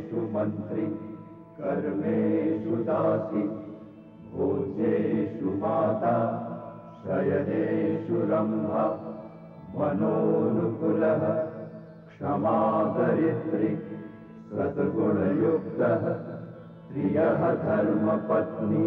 कर्मेषु मन्त्री कर्मेषु दासी भोजेषु माता शयनेषु रम्भा मनोनुकुलः क्षमादरिद्रि सद्गुणयुक्तः प्रियः धर्मपत्नी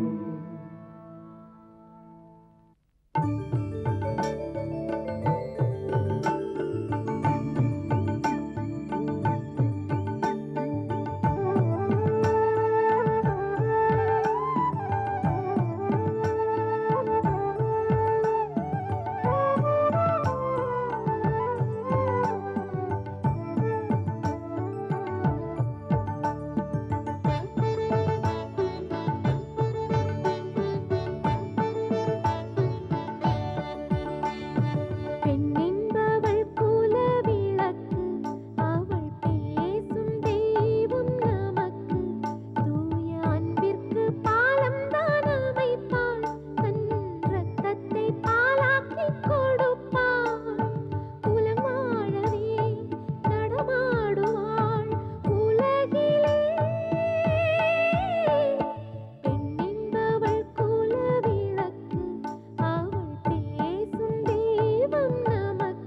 பெண்ணென்பவள் குலவிளக்கு அவள் பேசும் தெய்வம் நமக்கு தூய அன்பிற்கு பாலம் தான் அமைப்பாள் தன் ரத்தத்தை பாலாக்கி கொடுப்பாள் குலம் வாழவே நடமாடுவாள் உலகிலே பெண்ணென்பவள் குலவிளக்கு அவள் பேசும் தெய்வம் நமக்கு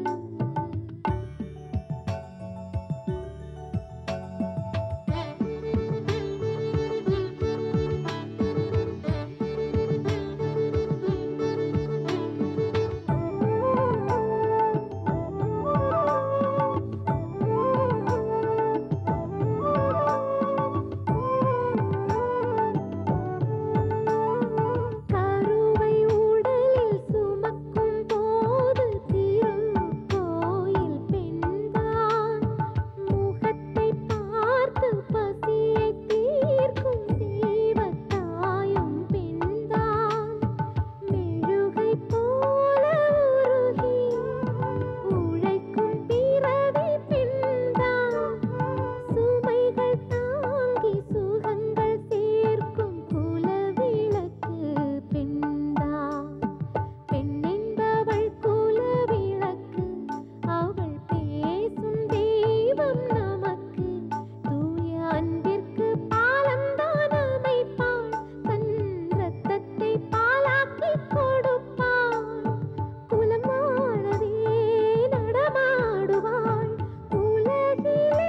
கருவை உடலில் சுமக்கும் போது திருக்கோயில் பெண்தான் முகத்தை பார்த்து பசியை தீர்க்கும் தெய்வத்தாயும் பெண்தான் மெழுகை போல உருகி உழைக்கும் பிறவி பெண்தான் சுமைகள் தாங்கி சுகங்கள் சேர்க்கும் குலவிளக்கு பெண்தான் பெண்ணென்பவள் குலவிளக்கு அவள் பேசும் தெய்வம் நமக்கு தூய அன்பிற்கு பாலம் தான் அமைப்பாள் தன் ரத்தத்தை பாலாக்கி கொடுப்பாள் குலம் வாழவே நடமாடுவாள் உலகிலே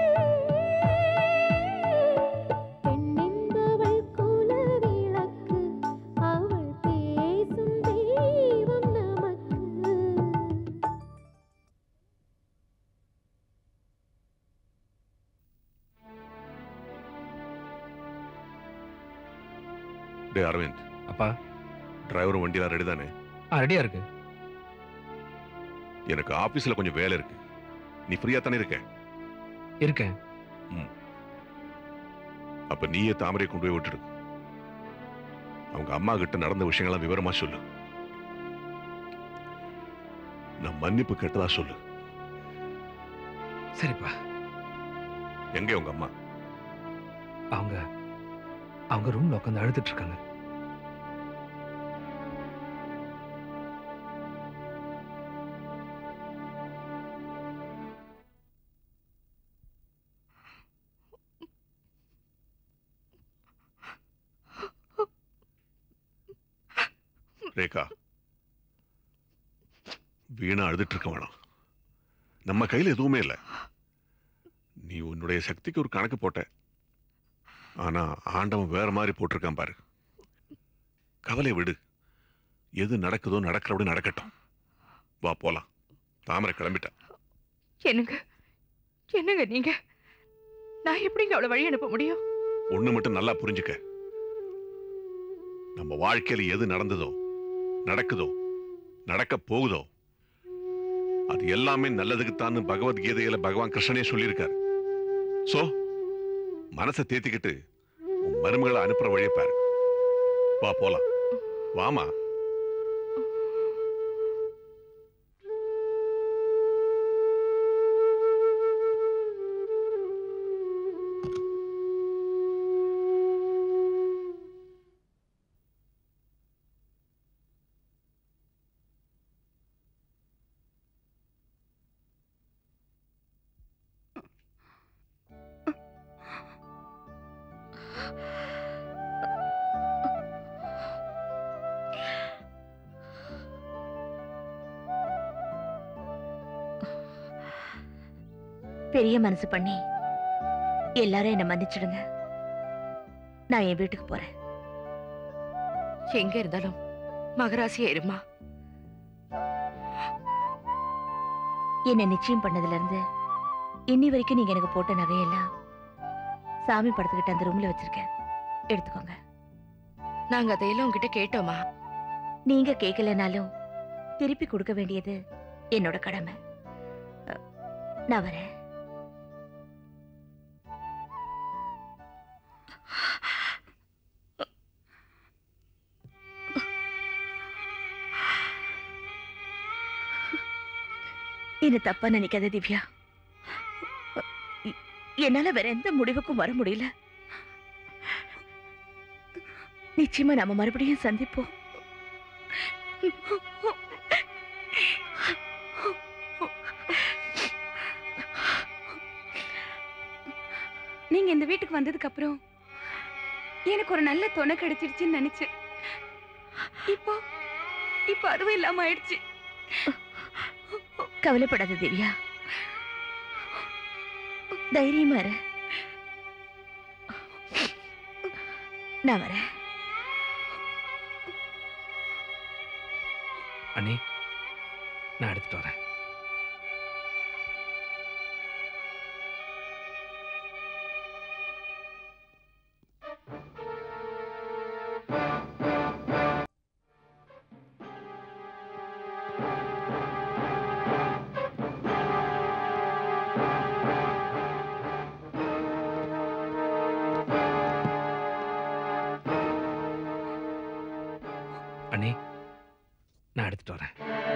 பெண்ணென்பவள் குலவிளக்கு அவள் பேசும் தெய்வம் நமக்கு டே அரவிந்த் அப்பா டிரைவரும் வண்டியெல்லாம் ரெடி தானே ஆ ரெடியா இருக்கு எனக்கு ஆபீஸ்ல கொஞ்சம் வேலை இருக்கு நீ ஃப்ரீயா தானே இருக்க இருக்கேன் அப்ப நீயே தாமரை கொண்டு போய் விட்டுடு அவங்க அம்மா கிட்ட நடந்த விஷயங்கள்லாம் விவரமா சொல்லு நான் மன்னிப்பு கேட்டதா சொல்லு சரிப்பா எங்க உங்க அம்மா அவங்க அவங்க ரூம்ல உட்காந்து அழுதுட்டு இருக்காங்க ரேகா வீணா அழுதுட்டு இருக்க வேணாம் நம்ம கையில எதுவுமே இல்லை நீ உன்னுடைய சக்திக்கு ஒரு கணக்கு போட்ட ஆனா ஆண்டவன் வேற மாதிரி போட்டிருக்கான் பாரு கவலை விடு எது நடக்குதோ நடக்கிறபடி நடக்கட்டும் வா போலாம் தாமரை கிளம்பிட்டா என்னங்க என்னங்க நீங்க நான் எப்படிங்க அவளை வழி அனுப்ப முடியும் ஒண்ணு மட்டும் நல்லா புரிஞ்சுக்க நம்ம வாழ்க்கையில எது நடந்ததோ நடக்குதோ நடக்க போகுதோ அது எல்லாமே நல்லதுக்குத்தான்னு பகவத்கீதையில பகவான் கிருஷ்ணனே சொல்லியிருக்காரு சோ மனசை தேத்திக்கிட்டு உன் மருமகளை அனுப்புற வழியை பாரு வா போலாம் வாமா பெரிய மனசு பண்ணி எல்லாரும் என்ன மன்னிச்சிடுங்க நான் என் வீட்டுக்கு போறேன் எங்க இருந்தாலும் மகராசியா இருமா என்னை நிச்சயம் பண்ணதுல இருந்து இன்னி வரைக்கும் நீங்க எனக்கு போட்ட நகையெல்லாம் சாமி படத்துக்கிட்ட அந்த ரூம்ல வச்சிருக்கேன் எடுத்துக்கோங்க நாங்க அதையெல்லாம் உங்ககிட்ட கேட்டோமா நீங்க கேட்கலனாலும் திருப்பி கொடுக்க வேண்டியது என்னோட கடமை அ, நான் வரேன் என்ன தப்பா நினைக்காத திவ்யா எ- என்னால வேற எந்த முடிவுக்கும் வர முடியல நிச்சயமா நாம மறுபடியும் சந்திப்போம் நீங்க இந்த வீட்டுக்கு வந்ததுக்கு அப்புறம் எனக்கு ஒரு நல்ல துணை கிடைச்சிடுச்சுன்னு நினைச்சேன் இப்போ இப்போ அதுவும் இல்லாம ஆயிடுச்சு கவலைப்படாத திவ்யா தைரியமா இரு நான் வரேன் அண்ணி நான் எடுத்துட்டு வரேன் அண்ணி நான் எடுத்துட்டு வரேன்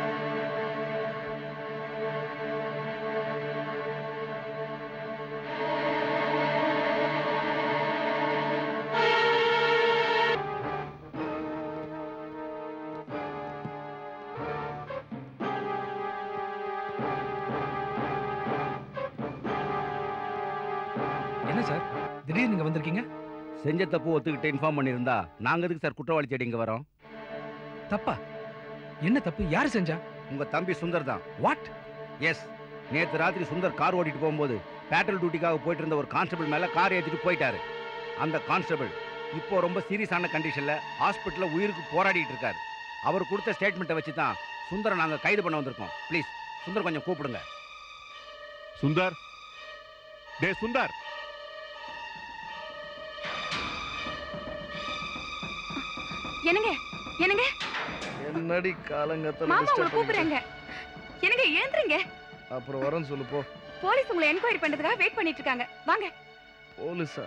என்ன சார் திடீர்னு நீங்க வந்திருக்கீங்க செஞ்ச தப்பு ஒத்துக்கிட்டு இன்ஃபார்ம் பண்ணியிருந்தா நாங்க எதுக்கு சார் குற்றவாளி தேடி இங்க வரோம் தப்பா என்ன தப்பு யார் செஞ்சா உங்க தம்பி சுந்தர் தான் வாட் எஸ் நேத்து ராத்திரி சுந்தர் கார் ஓட்டிட்டு போகும்போது பேட்ரோல் டியூட்டிக்காக போயிட்டு இருந்த ஒரு கான்ஸ்டபிள் மேல கார் ஏத்திட்டு போயிட்டாரு அந்த கான்ஸ்டபிள் இப்போ ரொம்ப சீரியஸான கண்டிஷன்ல ஹாஸ்பிட்டல்ல உயிருக்கு போராடிட்டு இருக்காரு அவர் கொடுத்த ஸ்டேட்மெண்ட்டை வச்சு தான் சுந்தரை நாங்க கைது பண்ண வந்திருக்கோம் ப்ளீஸ் சுந்தர் கொஞ்சம் கூப்பிடுங்க சுந்தர் டே சுந்தர் என்னங்க என்னங்க என்னடி காலங்கத்துல மாமா உங்களை கூப்பிடுறாங்க என்னங்க ஏந்திரங்க அப்புறம் வரேன்னு சொல்லு போ போலீஸ் உங்களை என்கொயரி பண்றதுக்காக வெயிட் பண்ணிட்டு இருக்காங்க வாங்க போலீஸா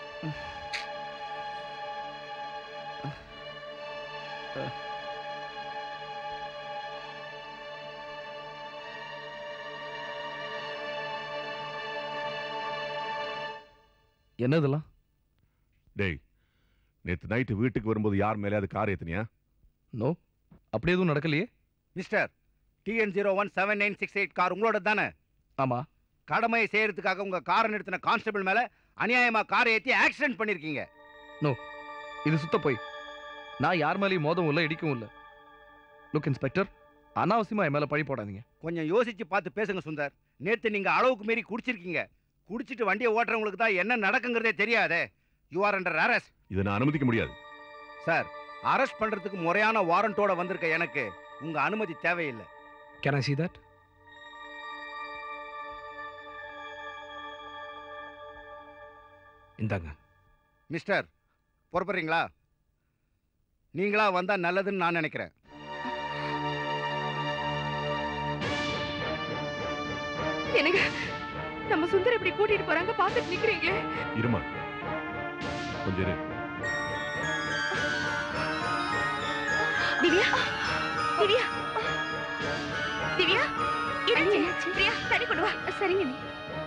என்னதெல்லாம் டேய் நேத்து நைட்டு வீட்டுக்கு வரும்போது யார் மேலேயாவது கார் ஏத்துனியா நோ அப்படி எதுவும் நடக்கலையே mister TN zero one seven nine six eight car உங்களோட தானே ஆமா கடமையை செய்யறதுக்காக உங்க காரை நிறுத்தின கான்ஸ்டபிள் மேல அநியாயமா காரை ஏத்தி ஆக்சிடென்ட் பண்ணிருக்கீங்க இது சுத்த போய் நான் யார் மேலேயும் மோதவும் இல்லை இடிக்கவும் இல்லை லுக் இன்ஸ்பெக்டர் அனாவசியமா என் மேல பழி போடாதீங்க கொஞ்சம் யோசிச்சு பார்த்து பேசுங்க சுந்தர் நேத்து நீங்க அளவுக்கு மீறி குடிச்சிருக்கீங்க குடிச்சிட்டு வண்டியை ஓட்டுறவங்களுக்கு தான் என்ன நடக்குங்கிறதே தெரியாதே யூ ஆர் அண்டர் அரெஸ்ட் இதை நான் அனுமதிக்க முடியாது சார் அரெஸ்ட் பண்றதுக்கு முறையான வாரண்டோட வந்திருக்க எனக்கு உங்க அனுமதி தேவையில்லை கேன் ஐ see that இந்தாங்க மிஸ்டர் புறப்படுறீங்களா நீங்களா வந்தா நல்லதுன்னு நான் நினைக்கிறேன் எனக்கு நம்ம சுந்தர் இப்படி கூட்டிட்டு போறாங்க பாத்துட்டு நிக்கிறீங்களே இருமா கொஞ்சம் இரு திவ்யா திவ்யா திவ்யா என்னாச்சு பிரியா தண்ணி கொண்டு வா சரிங்க நீ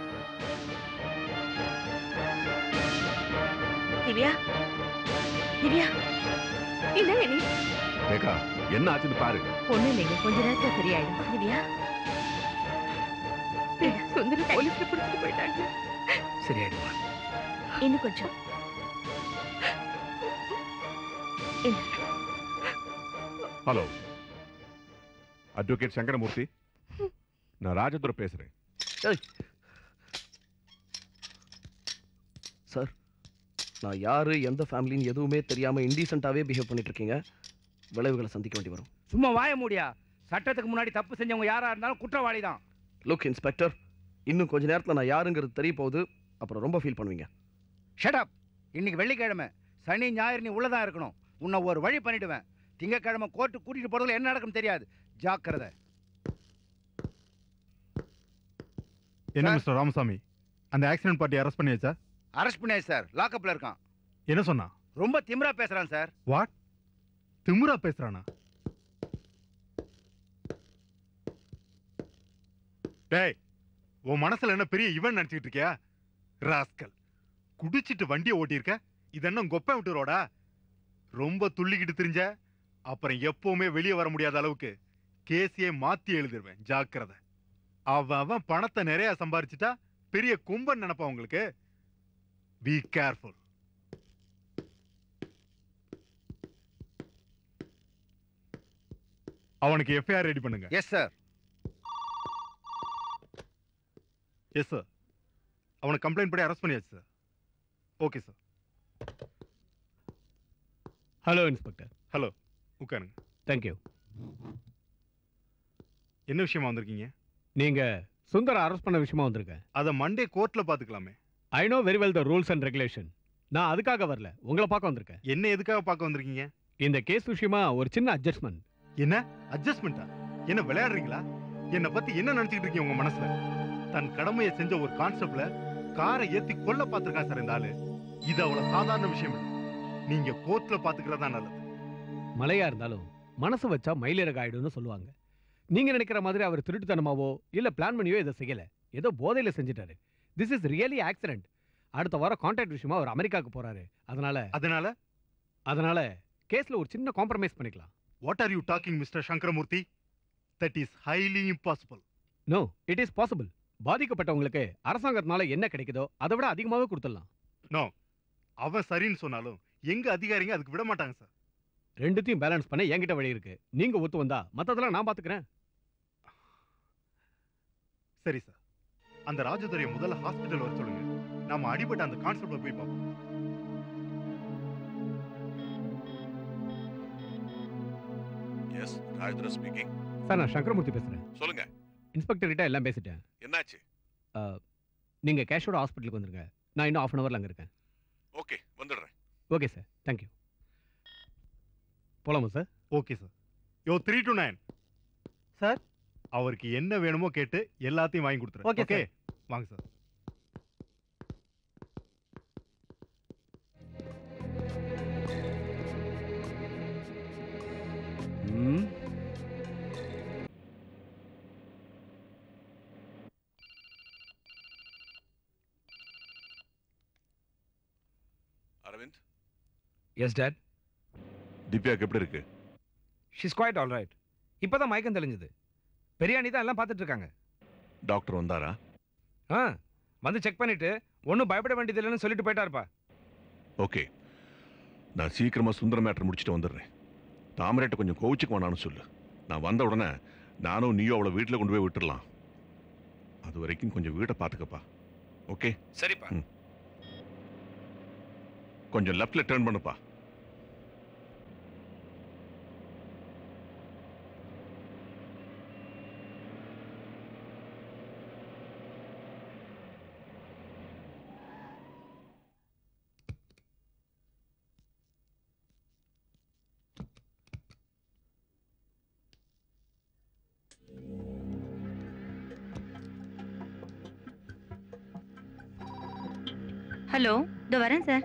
திவ்யா திவ்யா என்னங்க நீ ரேகா என்ன ஆச்சுன்னு பாரு ஒண்ணு இல்லைங்க கொஞ்ச நேரத்துல சரியாயிடும் திவ்யா சுந்தர் போலீஸ்ல பிடிச்சிட்டு போயிட்டாங்க சரியாயிடுமா இன்னும் கொஞ்சம் இல்ல ஹலோ அட்வொகேட் சங்கரமூர்த்தி நான் ராஜதுரை பேசுறேன் சார் நான் யாரு எந்த ஃபேமிலின்னு எதுவுமே தெரியாம இன்டீசென்ட்டாவே பிஹேவ் பண்ணிட்டு இருக்கீங்க விளைவுகளை சந்திக்க வேண்டி வரும் சும்மா வாய மூடியா சட்டத்துக்கு முன்னாடி தப்பு செஞ்சவங்க யாரா இருந்தாலும் குற்றவாளி தான் லுக் இன்ஸ்பெக்டர் இன்னும் கொஞ்ச நேரத்தில் நான் யாருங்கிறது தெரிய போகுது அப்புறம் ரொம்ப ஃபீல் பண்ணுவீங்க ஷடப் இன்னைக்கு வெள்ளிக்கிழமை சனி ஞாயிறு நீ உள்ளதான் இருக்கணும் உன்னை ஒரு வழி பண்ணிடுவேன் திங்கக்கிழமை கோர்ட்டு கூட்டிட்டு போறதுல என்ன நடக்கும் தெரியாது ஜாக்கிரதை என்ன சார். மிஸ்டர் ராமசாமி அந்த ஆக்சிடென்ட் பார்ட்டி அரெஸ்ட் பண்ணியாச்சா அரெஸ்ட் பண்ணியாச்சு சார் லாக்கப்ல இருக்கான் என்ன சொன்னா ரொம்ப திமிரா பேசுறான் சார் வாட் திமிரா பேசுறானா டேய் உன் மனசுல என்ன பெரிய இவன் நினைச்சிட்டு இருக்கியா ராஸ்கல் குடிச்சிட்டு வண்டியை ஓட்டியிருக்க இது என்ன கொப்பை விட்டு ரோடா ரொம்ப துள்ளிக்கிட்டு திரிஞ்ச அப்புறம் எப்பவுமே வெளியே வர முடியாத அளவுக்கு கேஸையே மாத்தி எழுதிருவேன் ஜாக்கிரதை அவன் அவன் பணத்தை நிறைய சம்பாரிச்சிட்டா பெரிய கும்பன் நினைப்பான் உங்களுக்கு பி கேர்ஃபுல் அவனுக்கு எஃப்ஐஆர் ரெடி பண்ணுங்க எஸ் சார் எஸ் சார் அவனை கம்ப்ளைண்ட் பண்ணி அரெஸ்ட் பண்ணியாச்சு sir okay sir hello inspector hello உட்காருங்க தேங்க்யூ என்ன விஷயமா வந்திருக்கீங்க நீங்க சுந்தர அரெஸ்ட் பண்ண விஷயமா வந்திருக்கேன் அதை மண்டே கோர்ட்ல பாத்துக்கலாமே I know very well the rules and regulation நான் அதுக்காக வரல உங்களை பார்க்க வந்திருக்கேன் என்ன எதுக்காக பார்க்க வந்திருக்கீங்க இந்த கேஸ் விஷயமா ஒரு சின்ன அட்ஜஸ்ட்மெண்ட் என்ன அட்ஜஸ்ட்மெண்டா என்ன விளையாடுறீங்களா என்னை பத்தி என்ன நினைச்சிட்டு இருக்கீங்க உங்க மனசுல தன் கடமையை செஞ்ச ஒரு கான்செப்ட்ல காரை ஏத்தி கொல்ல பாத்திருக்கான் சார் இந்த ஆளு இது அவ்வளவு சாதாரண விஷயம் இல்ல நீங்க கோர்ட்ல பாத்துக்கிறதா நல்லது மழையா இருந்தாலும் மனசு வச்சா மயிலிறகு ஆயிடும்னு சொல்லுவாங்க நீங்க நினைக்கிற மாதிரி அவர் திருட்டுத்தனமாவோ இல்ல பிளான் பண்ணியோ இதை செய்யல ஏதோ போதையில செஞ்சுட்டாரு திஸ் இஸ் ரியலி ஆக்சிடென்ட் அடுத்த வாரம் கான்ட்ராக்ட் விஷயமா அவர் அமெரிக்காவுக்கு போறாரு அதனால அதனால அதனால கேஸ்ல ஒரு சின்ன காம்ப்ரமைஸ் பண்ணிக்கலாம் what are you talking mister Sankaramoorthy that is highly impossible no it is possible பாதிக்கப்பட்டவங்களுக்கு அரசாங்கத்தினால என்ன கிடைக்குதோ அதை விட அதிகமாகவே கொடுத்துடலாம் நோ அவன் சரின்னு சொன்னாலும் எங்க அதிகாரிங்க அதுக்கு விட மாட்டாங்க சார் ரெண்டுத்தையும் பேலன்ஸ் பண்ண என்கிட்ட வழி இருக்கு நீங்க ஒத்து வந்தா மத்ததெல்லாம் நான் பாத்துக்கிறேன் சரி சார் அந்த ராஜதுரையை முதல்ல ஹாஸ்பிட்டல் வர சொல்லுங்க நாம அடிபட்ட அந்த கான்ஸ்டபிள போய் பார்ப்போம் எஸ் ராஜேந்திர ஸ்பீக்கிங் சார் நான் சங்கரமூர்த்தி பேசுறேன் சொல்லுங்க இன்ஸ்பெக்டர் கிட்ட எல்லாம் பேசிட்டேன் என்னாச்சு அஹ், நீங்க கேஷோட ஹாஸ்பிட்டலுக்கு வந்துருங்க நான் இன்னும் ஆஃப் அன் ஹவர்ல அங்க இருக்கேன் ஓகே வந்துடுறேன் ஓகே சார் தேங்க்யூ போலாமா sir okay sir yo three two nine sir அவருக்கு என்ன வேணுமோ கேட்டு எல்லாத்தையும் வாங்கி கொடுத்துரு Okay, ஓகே வாங்க சார் ம் அரவிந்த் எஸ் டேட் திவ்யாக்கு எப்படி இருக்கு ஷிஸ் குவாய்ட் ஆல் ரைட் இப்போ தான் மயக்கம் தெளிஞ்சது பெரியாணி தான் எல்லாம் பார்த்துட்டு இருக்காங்க டாக்டர் வந்தாரா ஆ வந்து செக் பண்ணிட்டு ஒன்றும் பயப்பட வேண்டியது இல்லைன்னு சொல்லிட்டு போயிட்டாருப்பா ஓகே நான் சீக்கிரமா சுந்தர மேட்டர் முடிச்சுட்டு வந்துடுறேன் தாமரேட்ட கொஞ்சம் கோவிச்சுக்க வேணாம்னு சொல்லு நான் வந்த உடனே நானும் நீயும் அவளை வீட்டில் கொண்டு போய் விட்டுறலாம் அது வரைக்கும் கொஞ்சம் வீட்டை பார்த்துக்கப்பா ஓகே சரிப்பா கொஞ்சம் லெஃப்ட்ல டர்ன் பண்ணுப்பா ஹலோ இதோ வரேன் சார்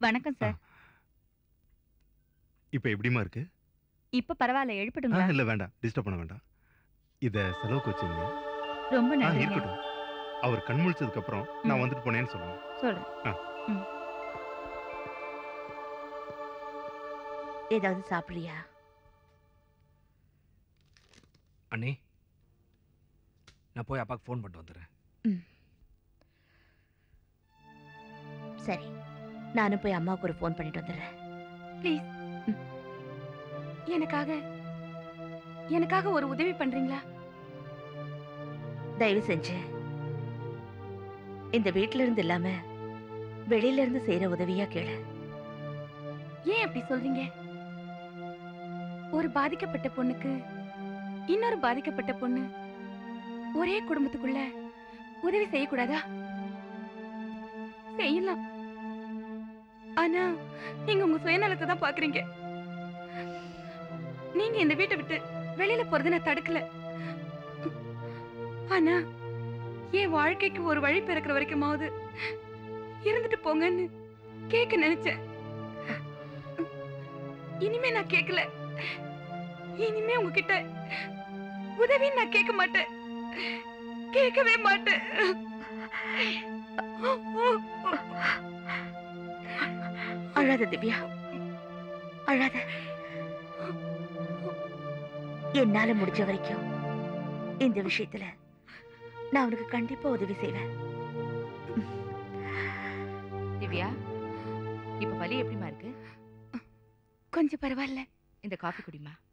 வணக்கம் சார் இப்ப எப்படிமா இருக்கு இப்ப பரவாயில்ல ஆ, எழுப்பட்டுங்களா இல்ல வேண்டாம் டிஸ்டர்ப் பண்ண வேண்டாம் இத செலவுக்கு வச்சுங்க ரொம்ப ஆ, நன்றிங்க இருக்கட்டும் அவர் கண் முழிச்சதுக்கு அப்புறம் நான் வந்துட்டு போனேன்னு சொல்லுங்க சொல்றேன் ஆ. ஏதாவது சாப்பிடுறியா அண்ணே நான் போய் அப்பாவுக்கு ஃபோன் பண்ணிட்டு வந்துடுறேன் சரி நானும் போய் அம்மாவுக்கு ஒரு ஃபோன் பண்ணிட்டு வந்துடுறேன் ப்ளீஸ் எனக்காக எனக்காக ஒரு உதவி பண்றீங்களா தயவு செஞ்சு இந்த வீட்ல இருந்து இல்லாம வெளியில இருந்து செய்யற உதவியா கேளு ஏன் அப்படி சொல்றீங்க ஒரு பாதிக்கப்பட்ட பொண்ணுக்கு இன்னொரு பாதிக்கப்பட்ட பொண்ணு ஒரே குடும்பத்துக்குள்ள உதவி செய்யக்கூடாதா செய்யலாம் ஆனா நீங்க உங்க சுயநலத்தை தான் பாக்குறீங்க நீங்க இந்த வீட்டை விட்டு வெளியில போறதை நான் தடுக்கல ஆனா என் வாழ்க்கைக்கு ஒரு வழி பிறக்கிற வரைக்குமாவது இருந்துட்டு போங்கன்னு கேட்க நினைச்சேன் இனிமே நான் கேட்கல இனிமே உங்ககிட்ட உதவி நான் கேட்க மாட்டேன் கேட்கவே மாட்டேன் அழாத திவ்யா அழாத என்னால முடிஞ்ச வரைக்கும் இந்த விஷயத்துல நான் உனக்கு கண்டிப்பா உதவி செய்வேன் திவ்யா இப்ப வலி எப்படிமா இருக்கு கொஞ்சம் பரவாயில்ல இந்த காஃபி குடிமா